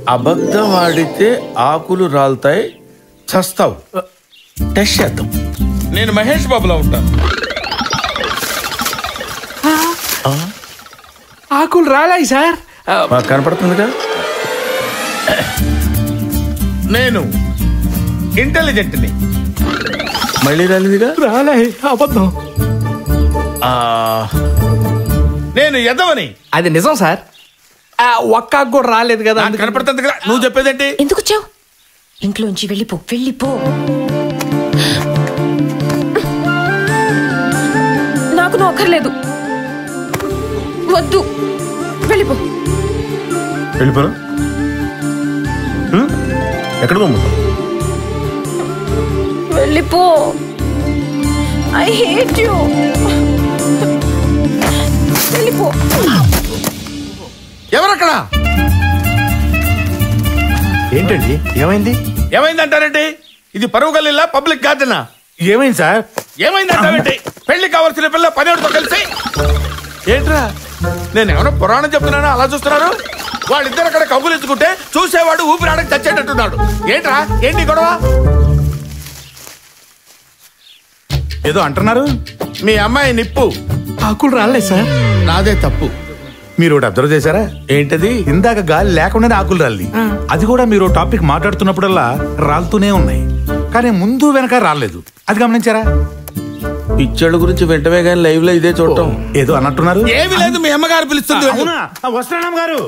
అబద్ధం ఆడితే ఆకులు రాలుతాయి చస్తావు టెస్ట్ చేద్దాం నేను మహేష్ బాబులో ఉంటాను ఆకులు రాలాయి సార్ ఆ, మాకు కనపడుతుందిగా నేను ఇంటెలిజెంట్ని మళ్ళీ రాలేదుగా రాలాయి అబద్ధం ఆ, నేను ఎదవని అది నిజం సార్ ఆ, ఒక్క ఆకు కూడా రాలేదు కదా నాకు అందుకని- కనపడుతుంది కదా నువ్వు చెప్పేదేంటి ఎందుకు వచ్చావు ఇంట్లోంచి వెళ్ళిపో వెళ్ళిపో నాకు నువ్వు అక్కర్లేదు వద్దు వెళ్ళిపో వెళ్ళిపోను ఎక్కడ పంపుతావు వెళ్ళిపో ఐ హేట్ యు వెళ్ళిపో ఎవరక్కడ ఏంటండి ఏమైంది ఏమైందంటారండి ఇది పరువు గల్లీలా పబ్లిక్ గార్డెనా ఏమైంది సార్ ఏమైందంటారండి పెళ్లి కావాల్సిన పిల్ల పనివాడితో కలిసి ఏంట్రా నేను ఎవరో పురాణం చెప్తున్నానో అలా చూస్తున్నారు వాళ్ళిద్దరు అక్కడ కబులించుకుంటే చూసేవాడు ఊపిరాడకి చచ్చేటట్టున్నాడు ఏంట్రా ఏంటి గొడవ ఏదో అంటున్నారు మీ అమ్మాయి నిప్పు ఆకులు రాలేదు సార్ నాదే తప్పు మీరు ఒకటి అబ్జర్వ్ చేశారా ఏంటది ఇందాక గాలి లేకుండానే ఆకులు రాలి అది కూడా మీరు టాపిక్ మాట్లాడుతున్నప్పుడల్లా రాలుతూనే ఉన్నాయి కానీ ముందు వెనక రాలేదు అది గమనించారా పిచ్చోళ్ళ గురించి వెంటనే కానీ లైవ్ లో ఇదే చూడటం ఏదో అన్నట్టున్నారు ఏమి లేదు మీ అమ్మగారు పిలుస్తుంది వెళ్ళు. అవునా వస్తున్నాం గారు